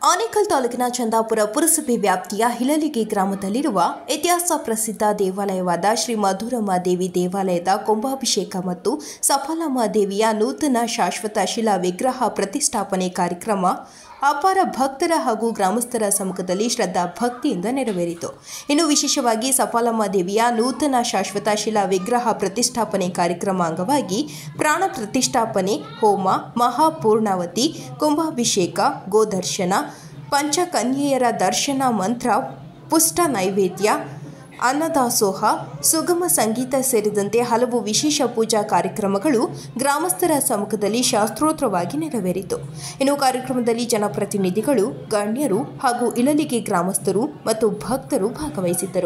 ಆನೇಕಲ್ ತಾಲೂಕಿನ ಚಂದಾಪುರ ಪುರಸಭೆ ವ್ಯಾಪ್ತಿಯ ಹಿಲಲಿಗೆ ಗ್ರಾಮದಲ್ಲಿರುವ ಇತಿಹಾಸ ಪ್ರಸಿದ್ಧ ದೇವಾಲಯವಾದ ಶ್ರೀ ಮಧುರಮ್ಮ ದೇವಿ ದೇವಾಲಯದ ಕೊಂಭಾಭಿಷೇಕ ಮತ್ತು ಸಫಲಮ್ಮ ದೇವಿಯ ನೂತನ ಶಾಶ್ವತ ಶಿಲಾ ವಿಗ್ರಹ ಪ್ರತಿಷ್ಠಾಪನೆ ಕಾರ್ಯಕ್ರಮ ಅಪಾರ ಭಕ್ತರ ಹಾಗೂ ಗ್ರಾಮಸ್ಥರ ಸಮ್ಮುಖದಲ್ಲಿ ಶ್ರದ್ಧಾ ಭಕ್ತಿಯಿಂದ ನೆರವೇರಿತು ಇನ್ನು ವಿಶೇಷವಾಗಿ ಸಫಲಮ್ಮ ದೇವಿಯ ನೂತನ ಶಾಶ್ವತ ಶಿಲಾ ವಿಗ್ರಹ ಪ್ರತಿಷ್ಠಾಪನೆ ಕಾರ್ಯಕ್ರಮ ಅಂಗವಾಗಿ ಪ್ರಾಣ ಪ್ರತಿಷ್ಠಾಪನೆ ಹೋಮ ಮಹಾಪೂರ್ಣಾವತಿ ಕುಂಭಾಭಿಷೇಕ ಗೋದರ್ಶನ ಪಂಚಕನ್ಯೆಯರ ದರ್ಶನ ಮಂತ್ರ ಪುಷ್ಟ ನೈವೇದ್ಯ ಅನ್ನದಾಸೋಹ ಸುಗಮ ಸಂಗೀತ ಸೇರಿದಂತೆ ಹಲವು ವಿಶೇಷ ಪೂಜಾ ಕಾರ್ಯಕ್ರಮಗಳು ಗ್ರಾಮಸ್ಥರ ಸಮ್ಮುಖದಲ್ಲಿ ಶಾಸ್ತ್ರೋತ್ರವಾಗಿ ನೆರವೇರಿತು ಇನ್ನು ಕಾರ್ಯಕ್ರಮದಲ್ಲಿ ಜನಪ್ರತಿನಿಧಿಗಳು ಗಣ್ಯರು ಹಾಗೂ ಇಳಲಿಗೆ ಗ್ರಾಮಸ್ಥರು ಮತ್ತು ಭಕ್ತರು ಭಾಗವಹಿಸಿದ್ದರು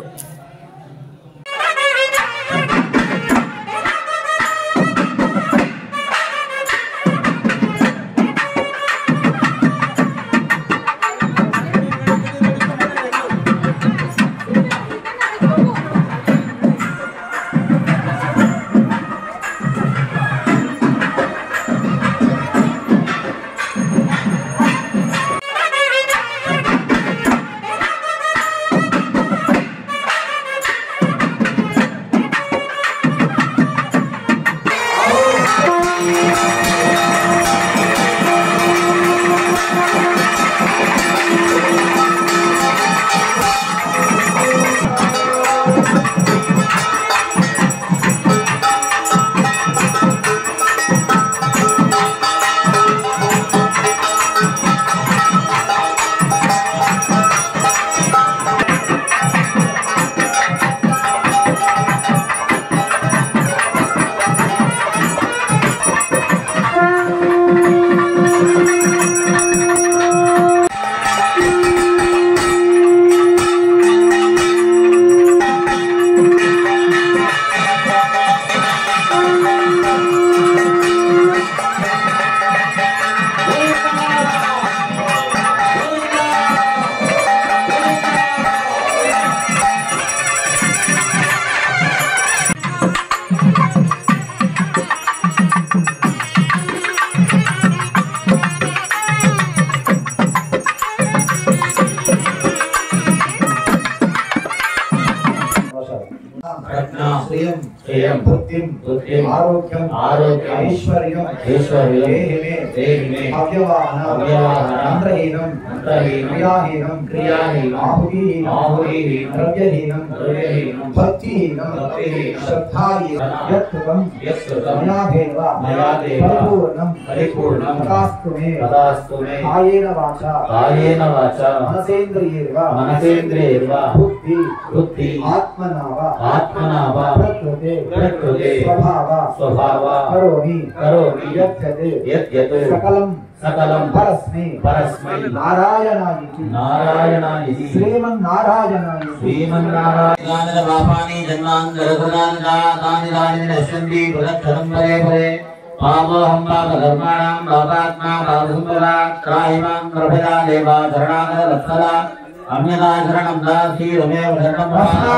ప్రజ్ఞా శ్రియం శ్రియం బుద్ధిం బుద్ధిం ఆరోగ్యం ఆరోగ్యం ఐశ్వర్యం ఐశ్వర్యం దేహిమే దేహిమే అవ్యవాహన అవ్యవాహన మంత్రహీనం మంత్రహీనం క్రియాహీనం క్రియాహీనం ఆహుతిహీనం ఆహుతిహీనం ద్రవ్యహీనం ద్రవ్యహీనం భక్తిహీనం భక్తిహీనం శ్రద్ధాహీనం యత్కృతం యత్కృతం మయాదేవ మయాదేవ పరిపూర్ణం పరిపూర్ణం తదాస్తు మే తదాస్తు మే కాయేన వాచ కాయేన వాచ మనసేంద్రియేర్వ మనసేంద్రియేర్వ బుద్ధి బుద్ధి ఆత్మనావ ఆత్మనావ ప్రకృతే ప్రకృతే స్వభావ స్వభావ కరోమి కరోమి యత్యత్ యత్యత్ సకలం సకలం పరస్మై పరస్మై నారాయణాయితి నారాయణాయ శ్రీమన్నారాయణాయితి శ్రీమన్నారాయణ పాపాని జన్మాంతరకృతాని తాని దాని నశ్యంతి ప్రదక్షరం పరే పరే పాపోహం పాపధర్మాణం పాపాత్మా పాపసుందరా త్రాహిమాం కృపయా దేవా శరణాగత వత్సల అన్యదా శరణం దాసి రమేవ శరణం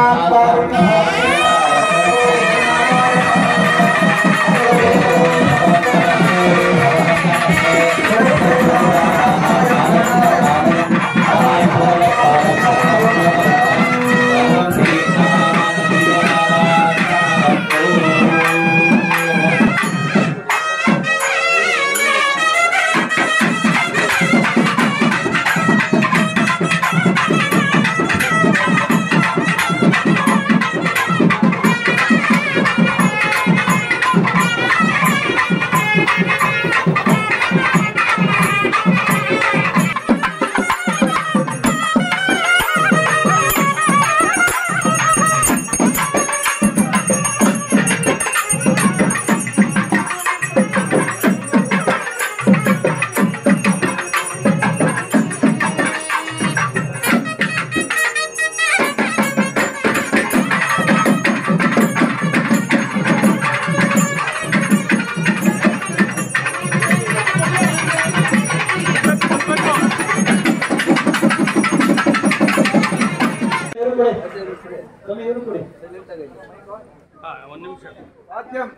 ಒಂದು ನಿಮಿಷ ವಾದ್ಯಂ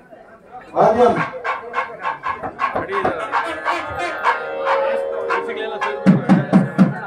ಅಡಿ ಬಿಸಿಗೆಲ್ಲ ಸೇರ್ಕೊಂಡು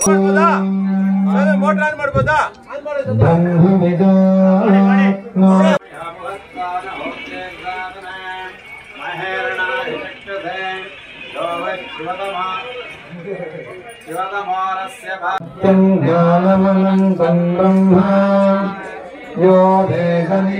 ಮಾಡ್ಬೋದಾ ಸರ್ ಮೋಟರ್ ಆನ್ ಮಾಡ್ಬೋದಾ ಜ್ಞಾನಮನಂತಂ ಬ್ರಹ್ಮ ಯೋ ದೇಹನಿ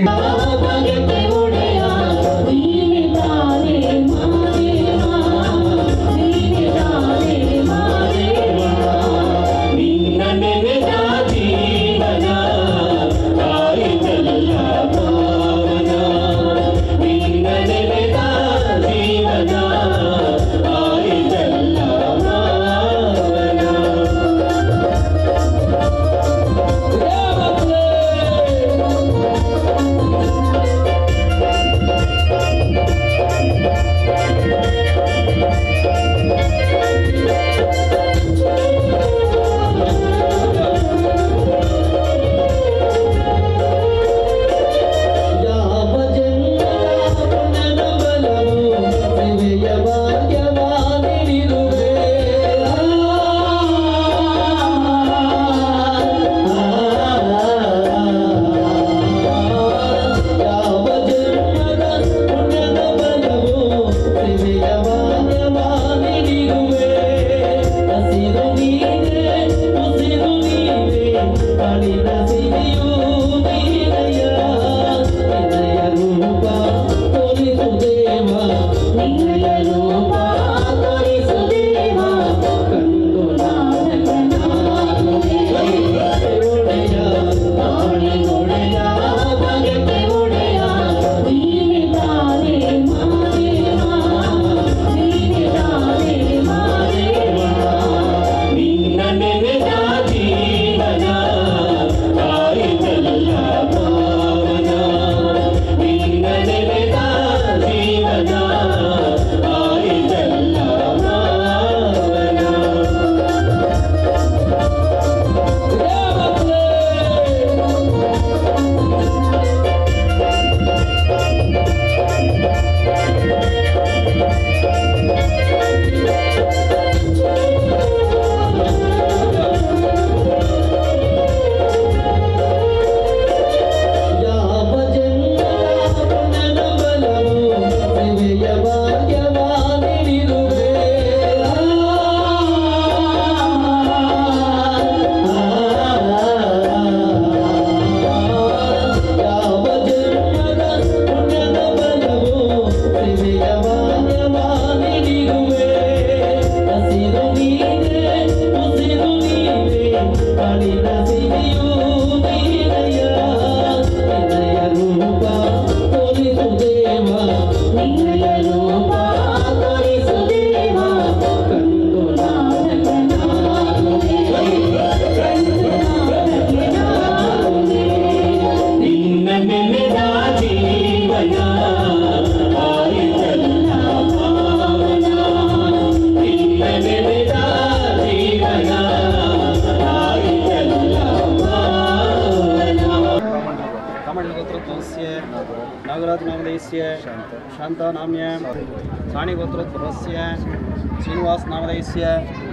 कमण्डलगोत्रोद्भवस्य नागराजनामधेयस्य शान्तानाम्य साणिगोत्रोद्भवस्य श्रीनिवासनामधेयस्य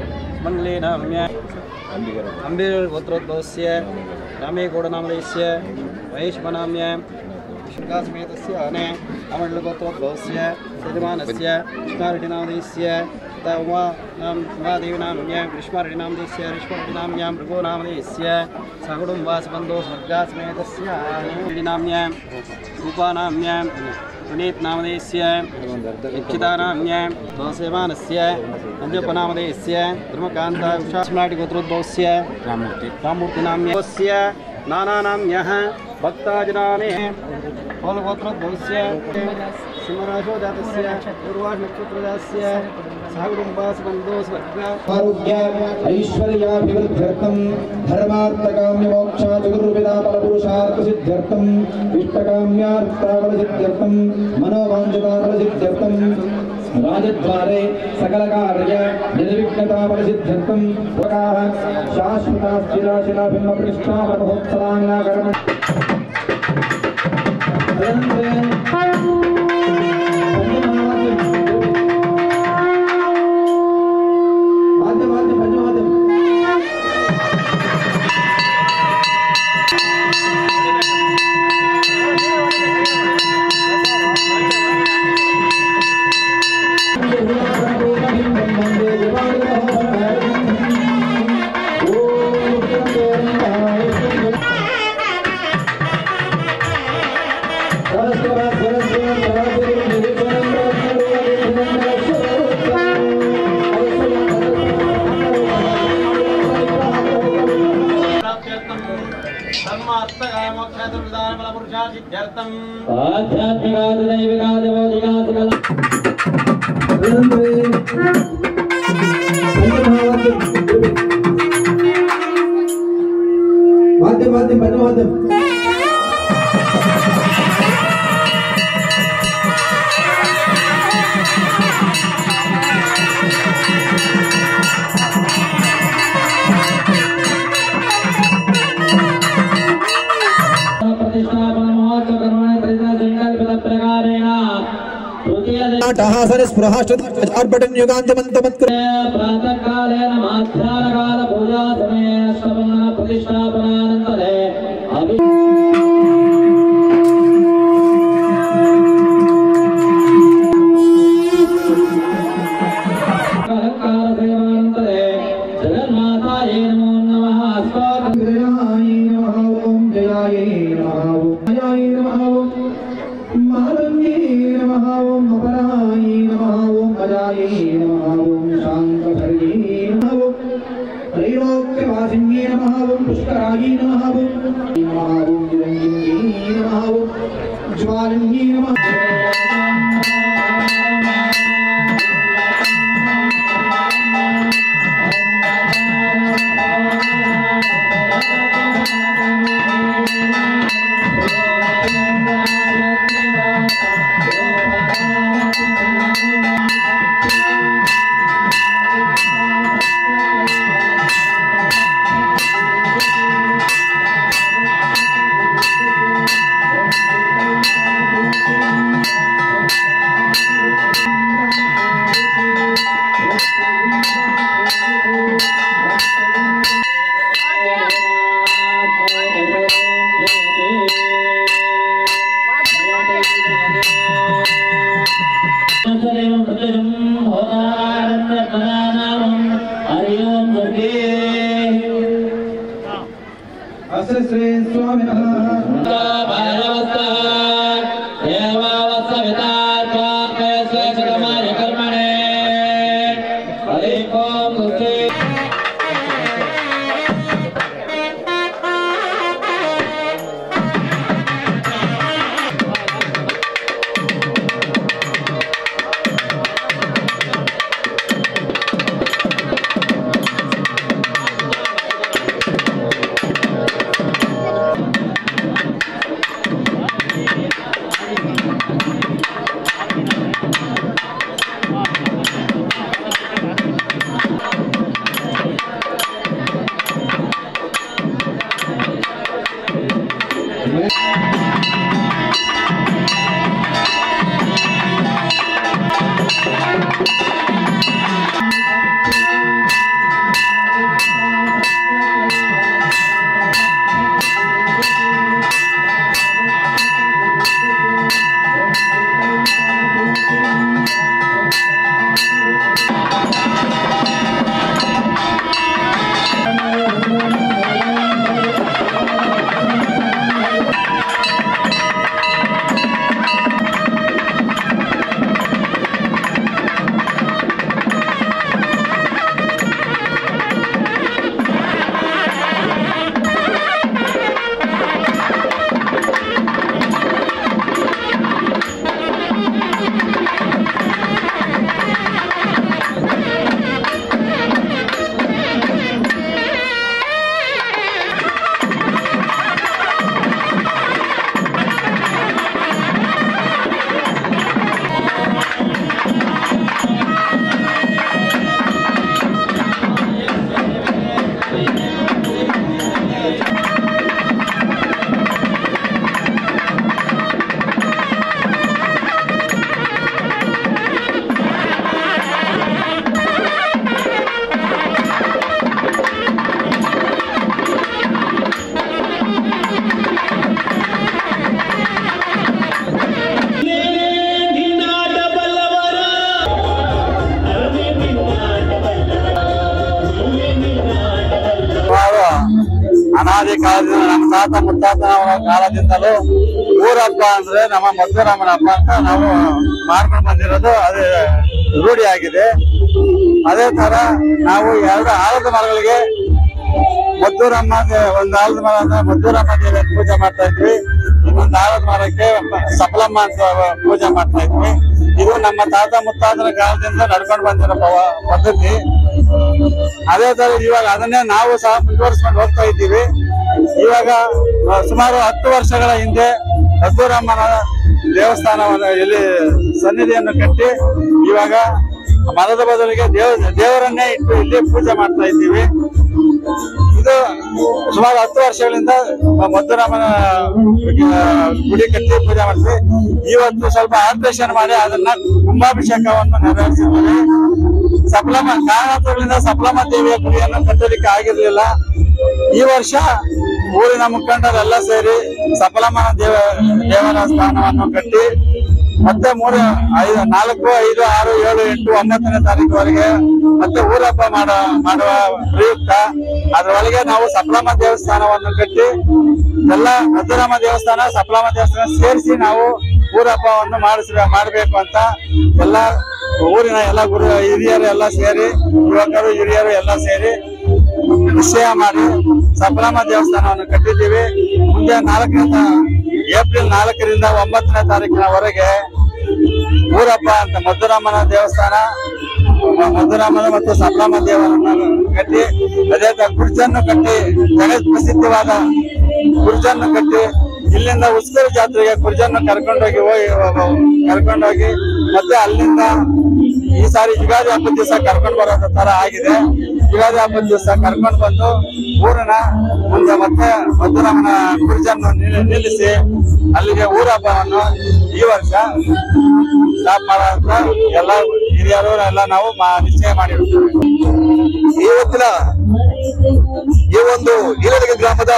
मण्डलेनाम्य अम्बिरगोत्रोद्भवस्य रामेगौडनामधेयस्य वैश्वनाम्य शृङ्गासमेतस्य अने अमण्डलगोत्रोद्भवस्य यजमानस्य कृष्णारेड्डिनामधेयस्य तथा उमा नाम उमादेवीनाम्य ग्रीष्मारेड्डिनामधेयस्य ऋष्मरेड्डिनाम्य मृगोनामधेयस्य सकुटुम्बासबन्धो स्वर्गासमेतस्य रेड्डिनाम्य रूपानाम्य पुनीतनामधेयस्य इच्छितानाम्य दोसेवानस्य अञ्जपनामधेयस्य धर्मकान्ता विशास्माटिगोत्रोद्भवस्य रामूर्ति रामूर्तिनाम्यस्य नानानाम्यः भक्ताजनाने फलगोत्रोद्भवस्य सिंहराशो जातस्य पूर्वानक्षत्रजातस्य सहकुटुम्बासबन्धो स्वर्गा आरोग्य ऐश्वर्याभिवृद्ध्यर्थं धर्मार्थकाम्यमोक्षाचतुर्विधाफलपुरुषार्थसिद्ध्यर्थम् इष्टकाम्यार्थफलसिद्ध्यर्थं मनोवाञ्छिताफलसिद्ध्यर्थं राजद्वारे सकलकार्य निर्विघ्नताफलसिद्ध्यर्थं स्वकाः शाश्वता स्थिराशिलाबिम्बपृष्ठामहोत्सवाङ्गाकर्म ಮಾಧ್ಯಮ ಮಾಧ್ಯಮ ಪಂಚಮಾಧ್ಯಮ मोक्षार्थम ವಾದ್ಯ ವಾದ್ಯ ಪಂಚವಾದ್ಯ नाटहासन स्पृहाष्टन युगान्त्यमन्तमत्कृ प्रातःकाले नमाध्यानकाल पूजा समये अष्टमङ्गल प्रतिष्ठापनानन्तरे अभि अलङ्कार सेवानन्तरे जगन्मातायै नमो नमः अस्माकं जयाय नमः ॐ जयाय नमः ॐ जयाय नमः ॐ मालन्ये नमः ॐ अपराय नमः ॐ अजाय नमः ॐ शान्तभर्ये नमः ॐ त्रैलोक्यवासिन्ये नमः ॐ पुष्कराय नमः ॐ नमः ॐ निरञ्जन्ये नमः ॐ ज्वालन्ये नमः हरि ओम दुर्गे अश्रश्रे स्वामिनः ಸುಮಾರು ಅನಾದಿ ಕಾಲದಿಂದ ನಮ್ಮ ತಾತ ಮುತ್ತಾತನವರ ಕಾಲದಿಂದಲೂ ಊರ ಹಬ್ಬ ಅಂದ್ರೆ ನಮ್ಮ ಮಧುರಾಮನ ಹಬ್ಬ ಅಂತ ನಾವು ಮಾಡ್ಕೊಂಡು ಬಂದಿರೋದು ಅದು ರೂಢಿ ಆಗಿದೆ ಅದೇ ತರ ನಾವು ಎರಡು ಆಲದ ಮರಗಳಿಗೆ ಮದ್ದೂರಮ್ಮಗೆ ಒಂದ್ ಆಲದ ಮರ ಅಂದ್ರೆ ಮದ್ದೂರಮ್ಮ ದೇವಿ ಪೂಜೆ ಮಾಡ್ತಾ ಇದ್ವಿ ಇನ್ನೊಂದ್ ಆಲದ ಮರಕ್ಕೆ ಸಫಲಮ್ಮ ಅಂತ ಪೂಜೆ ಮಾಡ್ತಾ ಇದ್ವಿ ಇದು ನಮ್ಮ ತಾತ ಮುತ್ತಾತನ ಕಾಲದಿಂದ ನಡ್ಕೊಂಡು ಬಂದಿರೋ ಪವ- ಪದ್ಧತಿ ಅದೇ ತರ ಇವಾಗ ಅದನ್ನೇ ನಾವು ಸಹ ಮುಂದುವರಿಸ್ಕೊಂಡು ಹೋಗ್ತಾ ಇದ್ದೀವಿ ಇವಾಗ ಆ, ಸುಮಾರು ಹತ್ತು ವರ್ಷಗಳ ಹಿಂದೆ ಮದ್ದೂರಮ್ಮನ ದೇವಸ್ಥಾನವನ್ನು ಇಲ್ಲಿ ಸನ್ನಿಧಿಯನ್ನು ಕಟ್ಟಿ ಇವಾಗ ಮರದ ಬದಲಿಗೆ ದೇವ ದೇವರನ್ನೇ ಇಟ್ಟು ಇಲ್ಲಿ ಪೂಜೆ ಮಾಡ್ತಾ ಇದ್ದೀವಿ ಇದು ಸುಮಾರು ಹತ್ತು ವರ್ಷಗಳಿಂದ ಮದ್ದೂರಾಮನ ಆ, ಗುಡಿ ಕಟ್ಟಿ ಪೂಜೆ ಮಾಡ್ತೀವಿ ಇವತ್ತು ಸ್ವಲ್ಪ ಆಲ್ಟ್ರೇಷನ್ ಮಾಡಿ ಅದನ್ನ ಕುಂಭಾಭಿಷೇಕವನ್ನು ನೆರವೇರಿಸಿದ್ದೀವಿ ಸಪ್ಲಮ ಕಾರಣಾಂತರಗಳಿಂದ ಸಪ್ಲಮ ದೇವಿಯ ಗುಡಿಯನ್ನು ಕಟ್ಟಲಿಕ್ಕೆ ಆಗಿರ್ಲಿಲ್ಲ ಈ ವರ್ಷ ಊರಿನ ಮುಖಂಡರೆಲ್ಲ ಸೇರಿ ಸಫಲಮನ ದೇವ ದೇವರ ಸ್ಥಾನವನ್ನು ಕಟ್ಟಿ ಮತ್ತೆ ಮೂರು ಐದು ನಾಲ್ಕು ಐದು ಆರು ಏಳು ಎಂಟು ಒಂಬತ್ತನೇ ತಾರೀಕುವರೆಗೆ ಮತ್ತೆ ಊರಹಬ್ಬ ಮಾಡ ಮಾಡುವ ಪ್ರಯುಕ್ತ ಅದರೊಳಗೆ ನಾವು ಸಪ್ಲಮ ದೇವಸ್ಥಾನವನ್ನು ಕಟ್ಟಿ ಎಲ್ಲ ಮಧುರಮ್ಮ ದೇವಸ್ಥಾನ ಸಪ್ಲಮ ದೇವಸ್ಥಾನ ಸೇರಿಸಿ ನಾವು ಊರಹಬ್ಬವನ್ನು ಮಾಡಿಸ್ ಮಾಡಬೇಕು ಅಂತ ಎಲ್ಲ ಊರಿನ ಎಲ್ಲ ಗುರು ಹಿರಿಯರು ಎಲ್ಲ ಸೇರಿ ಯುವಕರು ಹಿರಿಯರು ಎಲ್ಲ ಸೇರಿ ನಿಶ್ಚಯ ಮಾಡಿ ಸಪ್ಲಮ ದೇವಸ್ಥಾನವನ್ನು ಕಟ್ಟಿದ್ದೀವಿ ಮುಂದೆ ನಾಲ್ಕನೇ ತಾ- ಏಪ್ರಿಲ್ ನಾಲ್ಕರಿಂದ ಒಂಬತ್ತನೇ ತಾರೀಕಿನವರೆಗೆ ಊರಬ್ಬ ಅಂತ ಮಧುರಾಮನ ದೇವಸ್ಥಾನ ಮ- ಮಧುರಾಮನ ಮತ್ತು ಸಪ್ಲಮ ದೇವರನ್ನು ಕಟ್ಟಿ ಅದೇ ತರ ಕುರ್ಚನ್ನು ಕಟ್ಟಿ ಜಗತ್ ಪ್ರಸಿದ್ಧವಾದ ಕುರ್ಚನ್ನು ಕಟ್ಟಿ ಇಲ್ಲಿಂದ ಉಸ್ಕೂರು ಜಾತ್ರೆಗೆ ಕುರ್ಜನ್ನು ಕರ್ಕೊಂಡೋಗಿ ಹೋಗಿ ಕರ್ಕೊಂಡೋಗಿ ಮತ್ತೆ ಅಲ್ಲಿಂದ ಈ ಸಾರಿ ಯುಗಾದಿ ಹಬ್ಬದ ದಿವಸ ಕರ್ಕೊಂಡು ಬರೋ ತರ ಆಗಿದೆ ಯುಗಾದಿ ಹಬ್ಬದ ದಿವಸ ಕರ್ಕೊಂಡು ಬಂದು ಊರಿನ ಮುಂದೆ ಮತ್ತೆ ಮಧುರಾಮನ ಕುರ್ಜನ್ನು ನಿಲ್- ನಿಲ್ಲಿಸಿ ಅಲ್ಲಿಗೆ ಊರ ಹಬ್ಬವನ್ನು ಈ ವರ್ಷ ಸ್ಟಾಪ್ ಮಾಡೋ ಅಂತ ಎಲ್ಲ ಹಿರಿಯರು ಎಲ್ಲ ನಾವು ಮಾ- ನಿಶ್ಚಯ ಮಾಡಿರ್ತೀವಿ ಇವತ್ತಿನ ಈ ಒಂದು ಈಲಡಿಗೆ ಗ್ರಾಮದ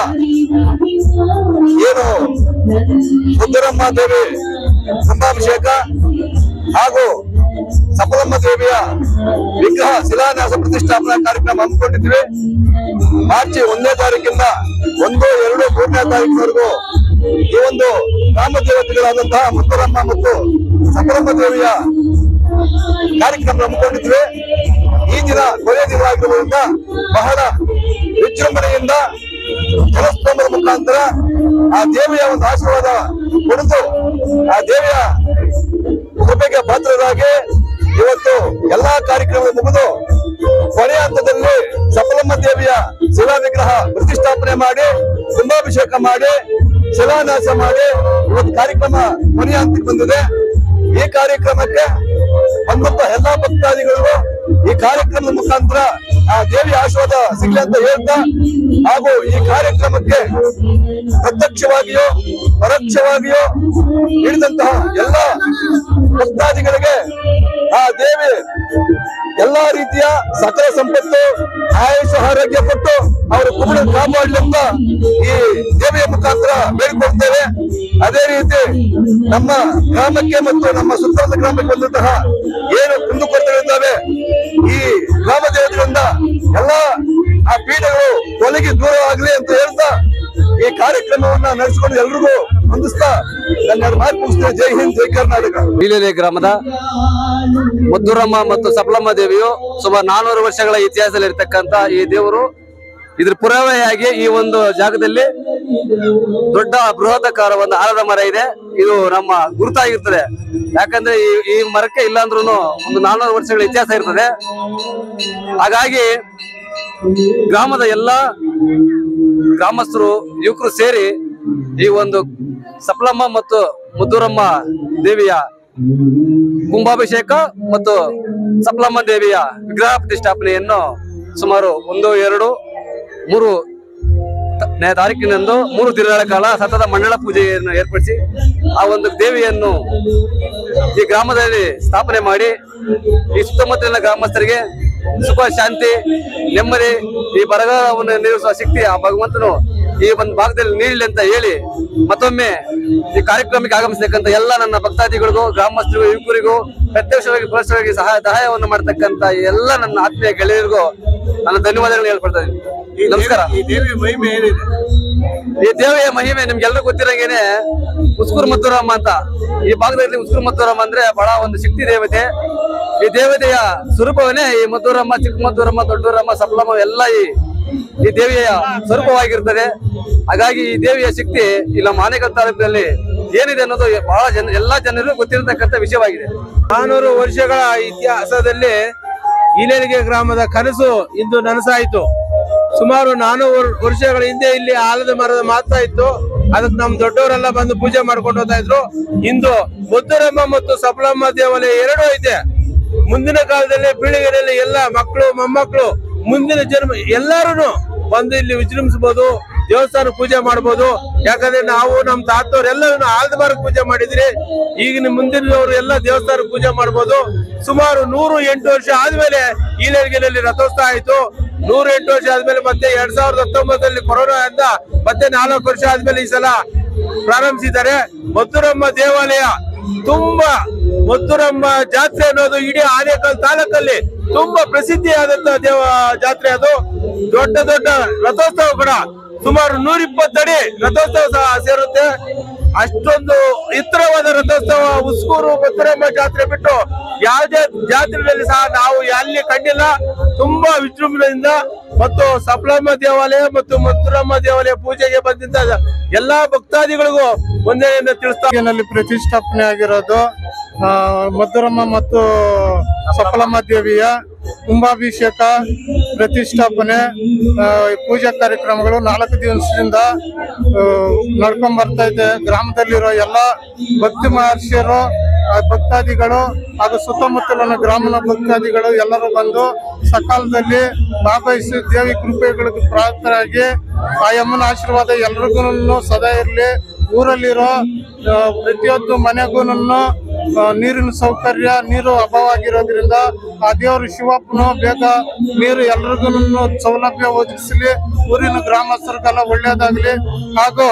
ಏನು ಸುಂದರಮ್ಮ ದೇವಿ ಕುಂಭಾಭಿಷೇಕ ಹಾಗೂ ಸಫಲಮ್ಮ ದೇವಿಯ ವಿಗ್ರಹ ಶಿಲಾನ್ಯಾಸ ಪ್ರತಿಷ್ಠಾಪನಾ ಕಾರ್ಯಕ್ರಮ ಹಮ್ಮಿಕೊಂಡಿದ್ವಿ ಮಾರ್ಚ್ ಒಂದನೇ ತಾರೀಕಿಂದ ಒಂದು ಎರಡು ಮೂರನೇ ತಾರೀಕಿನವರೆಗೂ ಈ ಒಂದು ಗ್ರಾಮ ದೇವತೆಗಳಾದಂತಹ ಮುತ್ತರಮ್ಮ ಮತ್ತು ಸಫಲಮ್ಮ ದೇವಿಯ ಕಾರ್ಯಕ್ರಮ ಹಮ್ಮಿಕೊಂಡಿದ್ವಿ ಈ ದಿನ ಕೊನೆಯ ದಿನ ಆಗಿರುವುದರಿಂದ ಬಹಳ ವಿಜೃಂಭಣೆಯಿಂದ ಜಲಸ್ತಂಭದ ಮುಖಾಂತರ ಆ ದೇವಿಯ ಒಂದು ಆಶೀರ್ವಾದ ಪಡೆದು ಆ ದೇವಿಯ ಕೃಪೆಗೆ ಪಾತ್ರರಾಗಿ ಇವತ್ತು ಎಲ್ಲಾ ಕಾರ್ಯಕ್ರಮ ಮುಗಿದು ಕೊನೆಯ ಹಂತದಲ್ಲಿ ಸಫಲಮ್ಮ ದೇವಿಯ ಶಿಲಾ ವಿಗ್ರಹ ಪ್ರತಿಷ್ಠಾಪನೆ ಮಾಡಿ ಕುಂಭಾಭಿಷೇಕ ಮಾಡಿ ಶಿಲಾನ್ಯಾಸ ಮಾಡಿ ಇವತ್ತು ಕಾರ್ಯಕ್ರಮ ಕೊನೆಯ ಹಂತಕ್ಕೆ ಬಂದಿದೆ ಈ ಕಾರ್ಯಕ್ರಮಕ್ಕೆ ಬಂದಂತ ಎಲ್ಲಾ ಭಕ್ತಾದಿಗಳಿಗೂ ಈ ಕಾರ್ಯಕ್ರಮದ ಮುಖಾಂತರ ಆ ದೇವಿಯ ಆಶೀರ್ವಾದ ಸಿಗ್ಲಿ ಅಂತ ಹೇಳ್ತಾ ಹಾಗೂ ಈ ಕಾರ್ಯಕ್ರಮಕ್ಕೆ ಪ್ರತ್ಯಕ್ಷವಾಗಿಯೋ ಪರೋಕ್ಷವಾಗಿಯೋ ನೀಡಿದಂತಹ ಎಲ್ಲ ಭಕ್ತಾದಿಗಳಿಗೆ ಆ ದೇವಿ ಎಲ್ಲಾ ರೀತಿಯ ಸಕಲ ಸಂಪತ್ತು ಆಯುಷ ಆರೋಗ್ಯ ಕೊಟ್ಟು ಅವರ ಕುಟುಂಬ ಕಾಪಾಡಲಿ ಅಂತ ಈ ದೇವಿಯ ಮುಖಾಂತರ ಬೇಡಿಕೊಳ್ತೇವೆ ಅದೇ ರೀತಿ ನಮ್ಮ ಗ್ರಾಮಕ್ಕೆ ಮತ್ತು ನಮ್ಮ ಸುತ್ತಮುತ್ತ ಗ್ರಾಮಕ್ಕೆ ಬಂದಂತಹ ಏನು ಕುಂದುಕೊರತೆಗಳಿದ್ದಾವೆ ಈ ಗ್ರಾಮ ದೇವತೆಗಳಿಂದ ಎಲ್ಲ ಆ ಪೀಠಗಳು ತೊಲಗಿ ದೂರ ಆಗ್ಲಿ ಅಂತ ಹೇಳ್ತಾ ಈ ಕಾರ್ಯಕ್ರಮವನ್ನ ನಡೆಸಿಕೊಂಡು ಎಲ್ರಿಗೂ ಹೊಂದಿಸ್ತಾ ನನ್ನ ಎರಡು ಮಾತು ಮುಗಿಸ್ತೇನೆ ಜೈ ಹಿಂದ್ ಜೈ ಕರ್ನಾಟಕ ಬೀಲೆಲೆ ಗ್ರಾಮದ ಮುದ್ದುರಮ್ಮ ಮತ್ತು ಸಪ್ಲಮ್ಮ ದೇವಿಯು ಸುಮಾರು ನಾನೂರು ವರ್ಷಗಳ ಇತಿಹಾಸದಲ್ಲಿ ಇರ್ತಕ್ಕಂತ ಈ ದೇವರು ಇದ್ರ ಪುರಾವೆಯಾಗಿ ಈ ಒಂದು ಜಾಗದಲ್ಲಿ ದೊಡ್ಡ ಬೃಹದಾಕಾರ ಒಂದು ಆಲದ ಮರ ಇದೆ ಇದು ನಮ್ಮ ಗುರುತಾಗಿರ್ತದೆ ಯಾಕಂದ್ರೆ ಈ ಈ ಮರಕ್ಕೆ ಇಲ್ಲ ಅಂದ್ರೂ ಒಂದು ನಾನೂರು ವರ್ಷಗಳ ಇತಿಹಾಸ ಇರ್ತದೆ ಹಾಗಾಗಿ ಗ್ರಾಮದ ಎಲ್ಲ ಗ್ರಾಮಸ್ಥರು ಯುವಕರು ಸೇರಿ ಈ ಒಂದು ಸಪ್ಲಮ್ಮ ಮತ್ತು ಮುದ್ದೂರಮ್ಮ ದೇವಿಯ ಕುಂಭಾಭಿಷೇಕ ಮತ್ತು ಸಪ್ಲಮ್ಮ ದೇವಿಯ ವಿಗ್ರಹ ಪ್ರತಿಷ್ಠಾಪನೆಯನ್ನು ಸುಮಾರು ಒಂದು ಎರಡು ಮೂರು ತ- ನೇ ತಾರೀಕಿನಂದು ಮೂರು ದಿನಗಳ ಕಾಲ ಸತತ ಮಂಡಳ ಪೂಜೆಯನ್ನು ಏರ್ಪಡಿಸಿ ಆ ಒಂದು ದೇವಿಯನ್ನು ಈ ಗ್ರಾಮದಲ್ಲಿ ಸ್ಥಾಪನೆ ಮಾಡಿ ಈ ಸುತ್ತಮುತ್ತಲಿನ ಗ್ರಾಮಸ್ಥರಿಗೆ ಸುಖ ಶಾಂತಿ ನೆಮ್ಮದಿ ಈ ಬರಗಾಲವನ್ನು ನೀರಿಸುವ ಶಕ್ತಿ ಆ ಭಗವಂತನು ಈ ಒಂದು ಭಾಗದಲ್ಲಿ ನೀಡಲಿ ಅಂತ ಹೇಳಿ ಮತ್ತೊಮ್ಮೆ ಈ ಕಾರ್ಯಕ್ರಮಕ್ಕೆ ಆಗಮಿಸತಕ್ಕಂತ ಎಲ್ಲ ನನ್ನ ಭಕ್ತಾದಿಗಳಿಗೂ ಗ್ರಾಮಸ್ಥರಿಗೂ ಯುವಕರಿಗೂ ಪ್ರತ್ಯಕ್ಷವಾಗಿ ಪರೋಕ್ಷವಾಗಿ ಸಹಾಯ ಸಹಾಯವನ್ನು ಮಾಡತಕ್ಕಂತ ಎಲ್ಲ ನನ್ನ ಆತ್ಮೀಯ ಗೆಳೆಯರಿಗೂ ನನ್ನ ಧನ್ಯವಾದಗಳನ್ನು ಹೇಳ್ಕೊಳ್ತಾ ಇದ್ದೀನಿ ನಮಸ್ಕಾರ ಈ ದೇವಿಯ ಮಹಿಮೆ ಏನಿದೆ ಈ ದೇವಿಯ ಮಹಿಮೆ ನಿಮ್ಗೆಲ್ಲರೂ ಗೊತ್ತಿರಂಗೇನೆ ಉಸ್ಕೂರ್ ಮದ್ದೂರಮ್ಮ ಅಂತ ಈ ಭಾಗದಲ್ಲಿ ಉಸ್ಕೂರ್ ಮದ್ದೂರಮ್ಮ ಅಂದ್ರೆ ಬಹಳ ಒಂದು ಶಕ್ತಿ ದೇವತೆ ಈ ದೇವತೆಯ ಸ್ವರೂಪವನ್ನೇ ಈ ಮದ್ದೂರಮ್ಮ ಚಿಕ್ಕ ಮದ್ದೂರಮ್ಮ ದೊಡ್ಡೂರಮ್ಮ ಸಪ್ಲಮ್ಮ ಎಲ್ಲ ಈ ಈ ದೇವಿಯ ಸ್ವರೂಪವಾಗಿರ್ತದೆ ಹಾಗಾಗಿ ಈ ದೇವಿಯ ಶಕ್ತಿ ಇಲ್ಲ ಮಾನೇಕಲ್ ತಾಲೂಕಿನಲ್ಲಿ ಏನಿದೆ ಅನ್ನೋದು ಬಹಳ ಜನ ಎಲ್ಲಾ ಜನರಿಗೂ ಗೊತ್ತಿರತಕ್ಕಂಥ ವಿಷಯವಾಗಿದೆ ನಾನೂರು ವರ್ಷಗಳ ಇತಿಹಾಸದಲ್ಲಿ ಇಲೇರಿಗೆ ಗ್ರಾಮದ ಕನಸು ಇಂದು ನನಸಾಯಿತು ಸುಮಾರು ನಾನೂರು ವರ್ಷಗಳ ಹಿಂದೆ ಇಲ್ಲಿ ಆಲದ ಮರದ ಮಾತ್ರ ಇತ್ತು ಅದಕ್ಕೆ ನಮ್ ದೊಡ್ಡವರೆಲ್ಲ ಬಂದು ಪೂಜೆ ಮಾಡ್ಕೊಂಡು ಹೋಗ್ತಾ ಇದ್ರು ಇಂದು ಮುದ್ದುರಮ್ಮ ಮತ್ತು ಸಫಲಮ್ಮ ದೇವಾಲಯ ಎರಡೂ ಐತೆ ಮುಂದಿನ ಕಾಲದಲ್ಲಿ ಪೀಳಿಗೆಯಲ್ಲಿ ಎಲ್ಲ ಮಕ್ಕಳು ಮೊಮ್ಮಕ್ಕಳು ಮುಂದಿನ ಜನ್ಮ ಎಲ್ಲಾರು ಬಂದು ಇಲ್ಲಿ ವಿಜೃಂಭಿಸಬಹುದು ದೇವಸ್ಥಾನ ಪೂಜೆ ಮಾಡಬಹುದು ಯಾಕಂದ್ರೆ ನಾವು ನಮ್ ತಾತವ್ರೆಲ್ಲರೂ ಆಲ್ದ ಮರ ಪೂಜೆ ಮಾಡಿದ್ರಿ ಈಗಿನ ಮುಂದಿನವರು ಎಲ್ಲ ದೇವಸ್ಥಾನ ಪೂಜೆ ಮಾಡಬಹುದು ಸುಮಾರು ನೂರು ಎಂಟು ವರ್ಷ ಆದ್ಮೇಲೆ ಈಲರ್ಗಿನಲ್ಲಿ ರಥೋತ್ಸವ ಆಯ್ತು ನೂರ ಎಂಟು ವರ್ಷ ಆದ್ಮೇಲೆ ಮತ್ತೆ ಎರಡ್ ಸಾವಿರದ ಹತ್ತೊಂಬತ್ತರಲ್ಲಿ ಕೊರೋನಾ ಅಂತ ಮತ್ತೆ ನಾಲ್ಕು ವರ್ಷ ಆದ್ಮೇಲೆ ಈ ಸಲ ಪ್ರಾರಂಭಿಸಿದ್ದಾರೆ ಮಧುರಮ್ಮ ದೇವಾಲಯ ತುಂಬಾ ಮಧುರಮ್ಮ ಜಾತ್ರೆ ಅನ್ನೋದು ಇಡೀ ಆನೇಕಲ್ ತಾಲೂಕಲ್ಲಿ ತುಂಬಾ ಪ್ರಸಿದ್ಧಿಯಾದಂತಹ ದೇವ ಜಾತ್ರೆ ಅದು ದೊಡ್ಡ ದೊಡ್ಡ ರಥೋತ್ಸವ ಕೂಡ ಸುಮಾರು ನೂರ ಅಡಿ ರಥೋತ್ಸವ ಸಹ ಸೇರುತ್ತೆ ಅಷ್ಟೊಂದು ಎತ್ತರವಾದ ರಥೋತ್ಸವ ಉಸ್ಕೂರು ಮಧುರಮ್ಮ ಜಾತ್ರೆ ಬಿಟ್ಟು ಯಾವುದೇ ಜಾತ್ರೆಯಲ್ಲಿ ಸಹ ನಾವು ಎಲ್ಲಿ ಕಂಡಿಲ್ಲ ತುಂಬಾ ವಿಜೃಂಭಣೆಯಿಂದ ಮತ್ತು ಸಪ್ಲಮ್ಮ ದೇವಾಲಯ ಮತ್ತು ಮಧುರಮ್ಮ ದೇವಾಲಯ ಪೂಜೆಗೆ ಬಂದಿದ್ದ ಎಲ್ಲಾ ಭಕ್ತಾದಿಗಳಿಗೂ ವಂದನೆಯನ್ನು ತಿಳಿಸ್ತಾ ನಲ್ಲಿ ಪ್ರತಿಷ್ಠಾಪನೆ ಆಗಿರೋದು ಆ, ಮಧುರಮ್ಮ ಮತ್ತು ಸಫಲಮ್ಮ ದೇವಿಯ ಕುಂಭಾಭಿಷೇಕ ಪ್ರತಿಷ್ಠಾಪನೆ ಆ, ಪೂಜಾ ಕಾರ್ಯಕ್ರಮಗಳು ನಾಲ್ಕು ದಿವಸದಿಂದ ಆ, ನಡ್ಕೊಂಡ್ ಬರ್ತಾ ಇದೆ ಗ್ರಾಮದಲ್ಲಿರೋ ಎಲ್ಲ ಭಕ್ತಿ ಮಹರ್ಷಿಯರು ಆ, ಭಕ್ತಾದಿಗಳು ಹಾಗೂ ಸುತ್ತಮುತ್ತಲಿನ ಗ್ರಾಮದ ಭಕ್ತಾದಿಗಳು ಎಲ್ಲರೂ ಬಂದು ಸಕಾಲದಲ್ಲಿ ಭಾಗವಹಿಸಿ ದೇವಿ ಕೃಪೆಗಳಿಗೆ ಪ್ರಾಪ್ತರಾಗಿ ಆ ಯಮ್ಮನ ಆಶೀರ್ವಾದ ಎಲ್ರಿಗೂ ಸದಾ ಇರಲಿ ಊರಲ್ಲಿರೋ ಆ, ಪ್ರತಿಯೊಂದು ಮನೆಗೂ ನೀರಿನ ಸೌಕರ್ಯ ನೀರು ಅಭಾವ ಆಗಿರೋದ್ರಿಂದ ಆ ದೇವರು ಶಿವಪ್ಪನು ಬೇಗ ನೀರು ಎಲ್ರಿಗೂ ಸೌಲಭ್ಯ ಒದಗಿಸಲಿ ಊರಿನ ಗ್ರಾಮಸ್ಥರಿಗೆಲ್ಲ ಒಳ್ಳೇದಾಗ್ಲಿ ಹಾಗೂ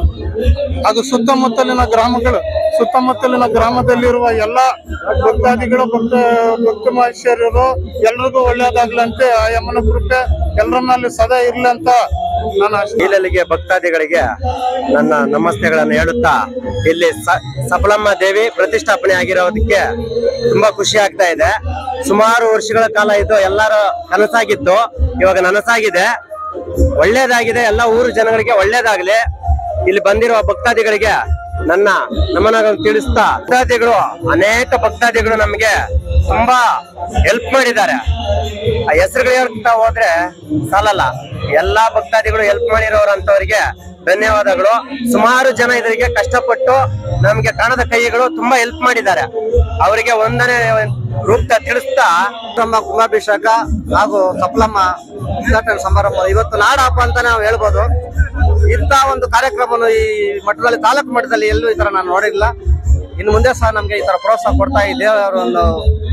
ಹಾಗೂ ಸುತ್ತಮುತ್ತಲಿನ ಗ್ರಾಮಗಳು ಸುತ್ತಮುತ್ತಲಿನ ಗ್ರಾಮದಲ್ಲಿರುವ ಎಲ್ಲ ಭಕ್ತಾದಿಗಳು ಭಕ್ತ ಭಕ್ತ ಮಹೇಶ್ವರರು ಎಲ್ರಿಗೂ ಒಳ್ಳೇದಾಗ್ಲಂತೆ ಆ ಯಮ್ಮನ ಕೃಪೆ ಎಲ್ಲರನ್ನಲ್ಲಿ ಸದಾ ಇರ್ಲಿ ಅಂತ ನಾನು ಆಶೆ ಇಲ್ಲಿಗೆ ಭಕ್ತಾದಿಗಳಿಗೆ ನನ್ನ ನಮಸ್ತೆಗಳನ್ನು ಹೇಳುತ್ತಾ ಇಲ್ಲಿ ಸ- ಸಫಲಮ್ಮ ದೇವಿ ಪ್ರತಿಷ್ಠಾಪನೆ ಆಗಿರೋದಕ್ಕೆ ತುಂಬಾ ಖುಷಿ ಆಗ್ತಾ ಇದೆ ಸುಮಾರು ವರ್ಷಗಳ ಕಾಲ ಇದು ಎಲ್ಲರ ಕನಸಾಗಿತ್ತು ಇವಾಗ ನನಸಾಗಿದೆ ಒಳ್ಳೇದಾಗಿದೆ ಎಲ್ಲ ಊರು ಜನಗಳಿಗೆ ಒಳ್ಳೇದಾಗ್ಲಿ ಇಲ್ಲಿ ಬಂದಿರುವ ಭಕ್ತಾದಿಗಳಿಗೆ ನನ್ನ ನಮನಗಳನ್ನು ತಿಳಿಸ್ತಾ ಭಕ್ತಾದಿಗಳು ಅನೇಕ ಭಕ್ತಾದಿಗಳು ನಮಗೆ ತುಂಬಾ ಹೆಲ್ಪ್ ಮಾಡಿದ್ದಾರೆ ಆ ಹೆಸರುಗಳು ಹೇಳ್ತಾ ಹೋದ್ರೆ ಸಾಲಲ್ಲ ಎಲ್ಲಾ ಭಕ್ತಾದಿಗಳು ಹೆಲ್ಪ್ ಮಾಡಿರೋರು ಅಂತವರಿಗೆ ಧನ್ಯವಾದಗಳು ಸುಮಾರು ಜನ ಇದರಿಗೆ ಕಷ್ಟಪಟ್ಟು ನಮ್ಗೆ ಕಾಣದ ಕೈಗಳು ತುಂಬಾ ಹೆಲ್ಪ್ ಮಾಡಿದ್ದಾರೆ ಅವರಿಗೆ ಒಂದನೇ ರೂಪ ತಿಳಿಸ್ತಾ ನಮ್ಮ ಕುಂಭಾಭಿಷೇಕ ಹಾಗೂ ಸಪ್ಲಮ್ಮ ಉದ್ಘಾಟನೆ ಸಮಾರಂಭ ಇವತ್ತು ನಾಡ ಹಬ್ಬ ಅಂತ ನಾವು ಹೇಳ್ಬೋದು ಇಂಥ ಒಂದು ಕಾರ್ಯಕ್ರಮವನ್ನು ಈ ಮಟ್ಟದಲ್ಲಿ ತಾಲೂಕು ಮಟ್ಟದಲ್ಲಿ ಎಲ್ಲೂ ಈ ತರ ನಾನು ನೋಡಿಲ್ಲ ಇನ್ನು ಮುಂದೆ ಸಹ ನಮ್ಗೆ ಈ ತರ ಪ್ರೋತ್ಸಾಹ ಕೊಡ್ತಾ ಈ ದೇವರ ಒಂದು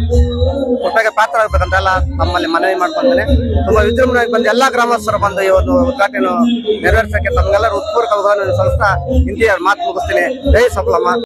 ಕೃಪೆಗೆ ಪಾತ್ರ ಆಗ್ಬೇಕಂತೆಲ್ಲ ತಮ್ಮಲ್ಲಿ ಮನವಿ ಮಾಡ್ಕೊಂತೀನಿ ತುಂಬಾ ವಿಜೃಂಭಣೆಯಾಗಿ ಬಂದು ಎಲ್ಲಾ ಗ್ರಾಮಸ್ಥರು ಬಂದು ಈ ಒಂದು ಉದ್ಘಾಟನೆ ನೆರವೇರಿಸಕ್ಕೆ ತಮ್ಗೆಲ್ಲರೂ ಉತ್ಪೂರ್ವಕ ಸಲ್ಲಿಸ್ತಾ ಇಂತಿಯ ಮಾತು ಮುಗಿಸ್ತೀನಿ ಜೈ ಸಪ್ಲಮ್ಮ